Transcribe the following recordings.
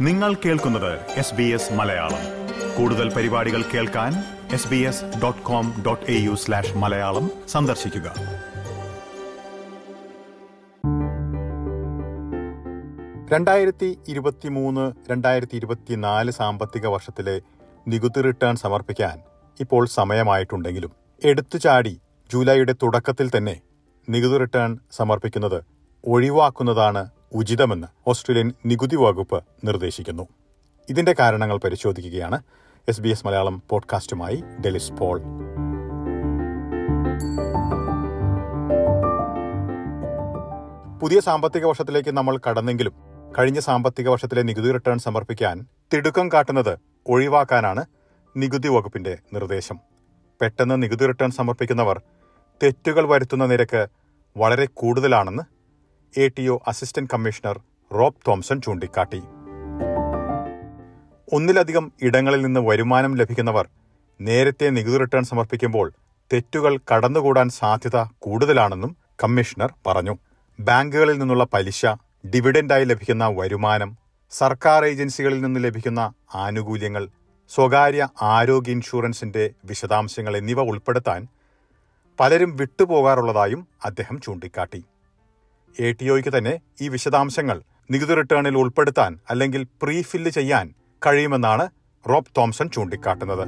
നിങ്ങൾ കേൾക്കുന്നത് S B S Malayalam കൂടുതൽ പരിപാടികൾ കേൾക്കാൻ S B S dot com dot A U slash Malayalam സന്ദർശിക്കുക രണ്ടായിരത്തി ഇരുപത്തി മൂന്ന് രണ്ടായിരത്തി ഇരുപത്തിനാല് സാമ്പത്തിക വർഷത്തിലെ നികുതി റിട്ടേൺ സമർപ്പിക്കാൻ ഇപ്പോൾ സമയമായിട്ടുണ്ടെങ്കിലും എടുത്തുചാടി ജൂലൈയുടെ തുടക്കത്തിൽ തന്നെ നികുതി റിട്ടേൺ സമർപ്പിക്കുന്നത് ഒഴിവാക്കുന്നതാണ് ഉചിതമെന്ന് ഓസ്ട്രേലിയൻ നികുതി വകുപ്പ് നിർദ്ദേശിക്കുന്നു ഇതിന്റെ കാരണങ്ങൾ പരിശോധിക്കുകയാണ് എസ് ബി എസ് മലയാളം പോഡ്കാസ്റ്റുമായി ഡെലിസ് പോൾ പുതിയ സാമ്പത്തിക വർഷത്തിലേക്ക് നമ്മൾ കടന്നെങ്കിലും കഴിഞ്ഞ സാമ്പത്തിക വർഷത്തിലെ നികുതി റിട്ടേൺ സമർപ്പിക്കാൻ തിടുക്കം കാട്ടുന്നത് ഒഴിവാക്കാനാണ് നികുതി വകുപ്പിന്റെ നിർദ്ദേശം പെട്ടെന്ന് നികുതി റിട്ടേൺ സമർപ്പിക്കുന്നവർ തെറ്റുകൾ വരുത്തുന്ന നിരക്ക് വളരെ കൂടുതലാണെന്ന് A T O assistant commissioner Rob Thomson ചൂണ്ടിക്കാട്ടി ഒന്നിലധികം ഇടങ്ങളിൽ നിന്ന് വരുമാനം ലഭിക്കുന്നവർ നേരത്തെ നികുതി റിട്ടേൺ സമർപ്പിക്കുമ്പോൾ തെറ്റുകൾ കടന്നുകൂടാൻ സാധ്യത കൂടുതലാണെന്നും കമ്മീഷണർ പറഞ്ഞു ബാങ്കുകളിൽ നിന്നുള്ള പലിശ ഡിവിഡന്റായി ലഭിക്കുന്ന വരുമാനം സർക്കാർ ഏജൻസികളിൽ നിന്ന് ലഭിക്കുന്ന ആനുകൂല്യങ്ങൾ സ്വകാര്യ ആരോഗ്യ ഇൻഷുറൻസിന്റെ വിശദാംശങ്ങൾ എന്നിവ ഉൾപ്പെടുത്താൻ പലരും വിട്ടുപോകാറുള്ളതായും അദ്ദേഹം ചൂണ്ടിക്കാട്ടി എ ടി ഒയ്ക്ക് തന്നെ ഈ വിശദാംശങ്ങൾ നികുതി റിട്ടേണിൽ ഉൾപ്പെടുത്താൻ അല്ലെങ്കിൽ പ്രീ ഫില്ല് ചെയ്യാൻ കഴിയുമെന്നാണ് റോബ് തോംസൺ ചൂണ്ടിക്കാട്ടുന്നത്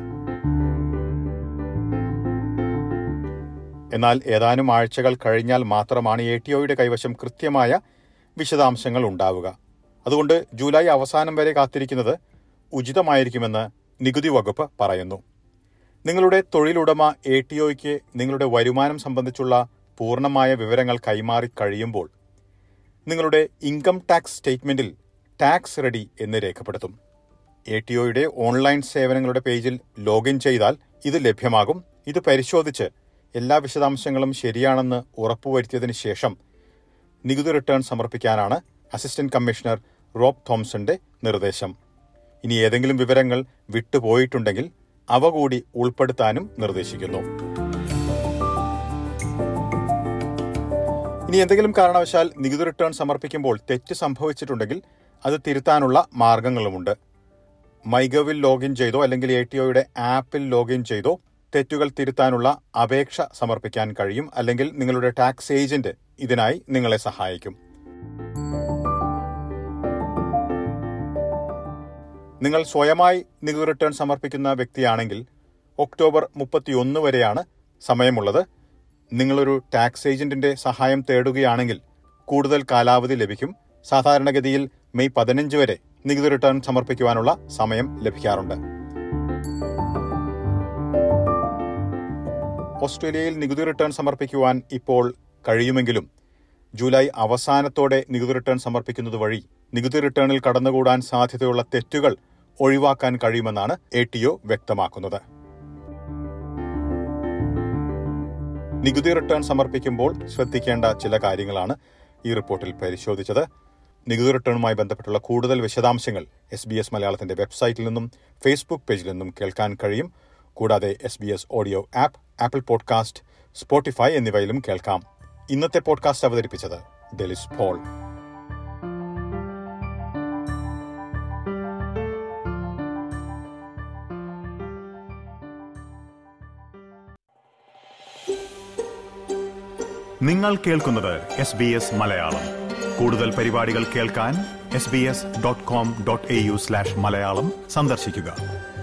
എന്നാൽ ഏതാനും ആഴ്ചകൾ കഴിഞ്ഞാൽ മാത്രമാണ് എ ടി ഒയുടെ കൈവശം കൃത്യമായ വിശദാംശങ്ങൾ ഉണ്ടാവുക അതുകൊണ്ട് ജൂലൈ അവസാനം വരെ കാത്തിരിക്കുന്നത് ഉചിതമായിരിക്കുമെന്ന് നികുതി വകുപ്പ് പറയുന്നു നിങ്ങളുടെ തൊഴിലുടമ എ ടി ഒയ്ക്ക് നിങ്ങളുടെ വരുമാനം സംബന്ധിച്ചുള്ള പൂർണ്ണമായ വിവരങ്ങൾ കൈമാറി കഴിയുമ്പോൾ നിങ്ങളുടെ ഇൻകം ടാക്സ് സ്റ്റേറ്റ്മെന്റിൽ ടാക്സ് റെഡി എന്ന് രേഖപ്പെടുത്തും എ ടി ഒയുടെ ഓൺലൈൻ സേവനങ്ങളുടെ പേജിൽ ലോഗിൻ ചെയ്താൽ ഇത് ലഭ്യമാകും ഇത് പരിശോധിച്ച് എല്ലാ വിശദാംശങ്ങളും ശരിയാണെന്ന് ഉറപ്പുവരുത്തിയതിനു ശേഷം നികുതി റിട്ടേൺ സമർപ്പിക്കാനാണ് അസിസ്റ്റന്റ് കമ്മീഷണർ റോബ് തോംസന്റെ നിർദ്ദേശം ഇനി ഏതെങ്കിലും വിവരങ്ങൾ വിട്ടുപോയിട്ടുണ്ടെങ്കിൽ അവ കൂടി ഉൾപ്പെടുത്താനും നിർദ്ദേശിക്കുന്നു ഇനി എന്തെങ്കിലും കാരണവശാൽ നികുതി റിട്ടേൺ സമർപ്പിക്കുമ്പോൾ തെറ്റ് സംഭവിച്ചിട്ടുണ്ടെങ്കിൽ അത് തിരുത്താനുള്ള മാർഗങ്ങളുമുണ്ട് മൈഗവിൽ ലോഗിൻ ചെയ്തോ അല്ലെങ്കിൽ എ ടി ഒയുടെ ആപ്പിൽ ലോഗിൻ ചെയ്തോ തെറ്റുകൾ തിരുത്താനുള്ള അപേക്ഷ സമർപ്പിക്കാൻ കഴിയും അല്ലെങ്കിൽ നിങ്ങളുടെ ടാക്സ് ഏജന്റ് ഇതിനായി നിങ്ങളെ സഹായിക്കും നിങ്ങൾ സ്വയമായി നികുതി റിട്ടേൺ സമർപ്പിക്കുന്ന വ്യക്തിയാണെങ്കിൽ ഒക്ടോബർ മുപ്പത്തിയൊന്ന് വരെയാണ് സമയമുള്ളത് നിങ്ങളൊരു ടാക്സ് ഏജന്റിന്റെ സഹായം തേടുകയാണെങ്കിൽ കൂടുതൽ കാലാവധി ലഭിക്കും സാധാരണഗതിയിൽ മെയ് പതിനഞ്ച് വരെ നികുതി റിട്ടേൺ സമർപ്പിക്കുവാനുള്ള സമയം ലഭിക്കാറുണ്ട് ഓസ്ട്രേലിയയിൽ നികുതി റിട്ടേൺ സമർപ്പിക്കുവാൻ ഇപ്പോൾ കഴിയുമെങ്കിലും ജൂലൈ അവസാനത്തോടെ നികുതി റിട്ടേൺ സമർപ്പിക്കുന്നത് വഴി നികുതി റിട്ടേണിൽ കടന്നുകൂടാൻ സാധ്യതയുള്ള തെറ്റുകൾ ഒഴിവാക്കാൻ കഴിയുമെന്നാണ് എ ടി ഒ വ്യക്തമാക്കുന്നത് നികുതി റിട്ടേൺ സമർപ്പിക്കുമ്പോൾ ശ്രദ്ധിക്കേണ്ട ചില കാര്യങ്ങളാണ് ഈ റിപ്പോർട്ടിൽ പരിശോധിച്ചത് നികുതി റിട്ടേണുമായി ബന്ധപ്പെട്ടുള്ള കൂടുതൽ വിശദാംശങ്ങൾ എസ് ബി എസ് മലയാളത്തിന്റെ വെബ്സൈറ്റിൽ നിന്നും ഫേസ്ബുക്ക് പേജിൽ നിന്നും കേൾക്കാൻ കഴിയും കൂടാതെ S B S audio app Apple podcast Spotify എന്നിവയിലും കേൾക്കാം ഇന്നത്തെ പോഡ്കാസ്റ്റ് അവതരിപ്പിച്ചത് ഡെലിസ് പോൾ നിങ്ങൾ കേൾക്കുന്നത് എസ് ബി എസ് മലയാളം കൂടുതൽ പരിപാടികൾ കേൾക്കാൻ S B S dot com dot A U slash Malayalam സന്ദർശിക്കുക